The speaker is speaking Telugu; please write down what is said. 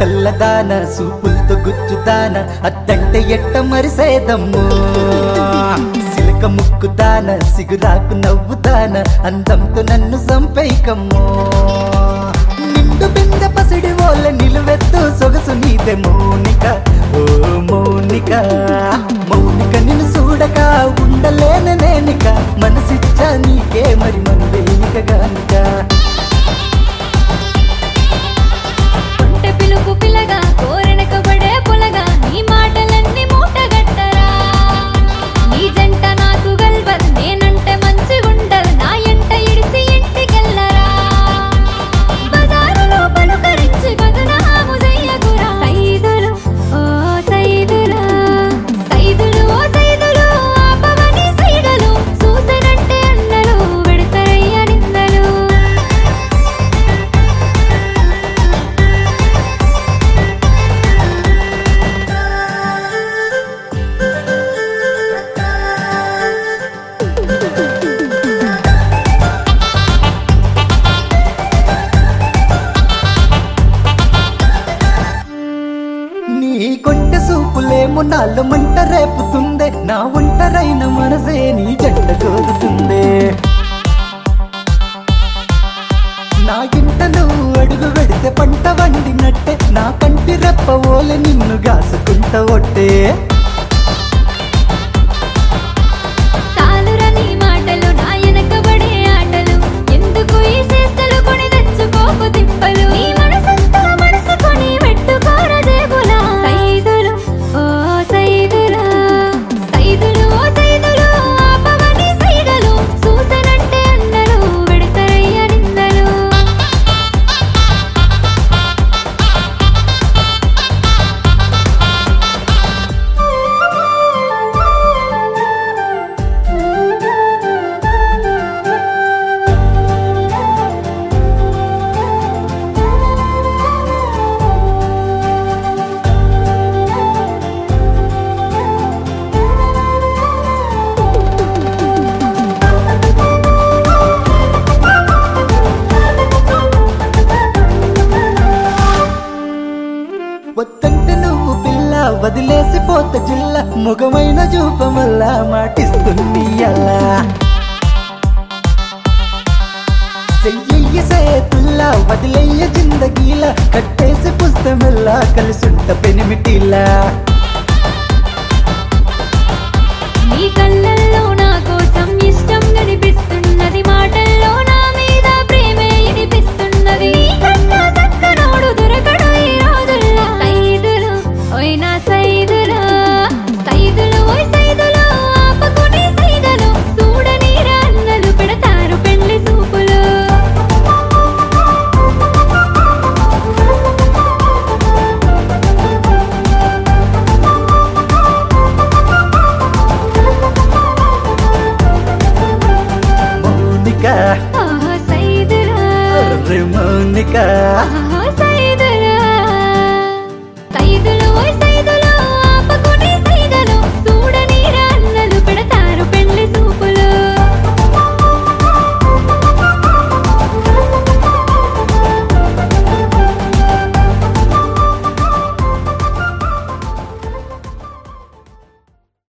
కళ్ళదాన సూపులతో గుచ్చుతాన అత్తంటే ఎట్ట మరిసేదమ్మో సిలక ముక్కుతాన సిగురాకు నవ్వుతాన అందంతో నన్ను సంపైకమ్మో నిండు బిందె పసిడి వాళ్ళ నిలువెత్తు సొగసు నీదే మౌనిక ఓ మౌనిక మౌనిక నిన్ను చూడక ఉండలేన నేనిక మనసిచ్చా నీకే మరి మన వేలిక గానిక కొంటె పిలుపు పిల్లగా కోరెనకబడే పొలగా నీ మాటలన్నీ మూటగట్టరా నీ జంట నాకు గల్వర్ నేనంటే మంచిగుండదు నా ఎంట ఇడిసి ఇంటికెళ్ళరా బజారులో పలుకరించి బదునాము చెయ్యకురా సైదులు ఓ సైదులు సైదులు ఓ సైదులు ఆపవని సైడలు చూసనంటే అన్నలు పెడతారయ్య నిందలు నీ కొంటె సూపులేమో నాలో మంట రేపుతుందే నా ఒంటరైన మనసే నీ జంట కోరుతుందే నా ఇంట నువ్వు అడుగు పెడితే పంట వండినట్టే నా కంటి రెప్ప ఓలె నిన్ను గాసుకుంట ఒట్టే సాలుర నీ మాటలు నా వెనకబడే ఆటలు ఎందుకు ఈ చేష్టలు కొని తెచ్చుకోకు తిప్పలు నీ మనసంతా మనసుకొని పెట్టుకోర జేబులా సైదులు ఓ సైదులు సైదులు ఓ సైదులు ఆపవని సైడలు చూసనంటే అన్నలు పెడతారయ్య నిందలు వద్దంటే నువ్వు పిల్ల వదిలేసి పోత జిల్ల ముఖమైన చూపమల్లా మాటిస్తుంది అలా చెయ్యి సేతుల్లా వదిలేయ జిందగీలా కట్టేసి పుస్తమెల్లా కలిసుంట పెనిమిటిలా నీ కళ్ళల్లో నా కోసం ఇష్టం కనిపిస్తున్నది మాటల్లో నా మీద ప్రేమే ఇనిపిస్తున్నది నీ కన్నా చక్కనోడు దొరకడు ఈ రోజుల్లో సైదులు ఓయ్ నా సైదులు సైదులు ఓయ్ సైదులు ఆపకుని సైదలు చూడని అన్నలు పెడతారు పెళ్లి సూపులు మౌనిక ఓ సైదులు అర్రె మౌనిక ఆహా